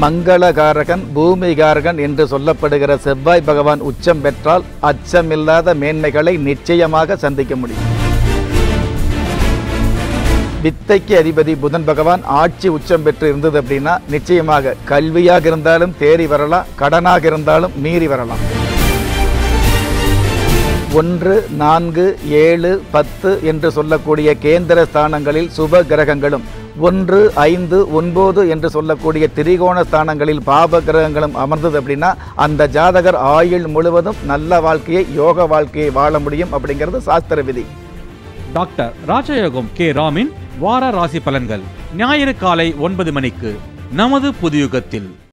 மங்களகாரகன் பூமிகாரகன் என்று சொல்லப்படுகிற செவ்வாய் பகவான் உச்சம் பெற்றால் அச்சமில்லாத மேன்மைகளை நிச்சயமாக சந்திக்க முடியும் வித்தைக்கு அதிபதி புதன் பகவான் ஆட்சி உச்சம் பெற்று இருந்தது அப்படின்னா நிச்சயமாக கல்வியாக இருந்தாலும் தேறி வரலாம் கடனாக இருந்தாலும் மீறி வரலாம் ஒன்று நான்கு ஏழு பத்து என்று சொல்லக்கூடிய கேந்திர ஸ்தானங்களில் சுப கிரகங்களும் ஒன்று ஐந்து ஒன்பது என்று சொல்லக்கூடிய திரிகோண ஸ்தானங்களில் பாப கிரகங்களும் அமர்ந்தது அப்படின்னா அந்த ஜாதகர் ஆயுள் முழுவதும் நல்ல வாழ்க்கையை யோக வாழ்க்கையை வாழ முடியும் அப்படிங்கிறது சாஸ்திர விதி டாக்டர் ராஜயோகம் கே ராமின் வார ராசி பலன்கள் ஞாயிறு காலை ஒன்பது மணிக்கு நமது புதியுகத்தில்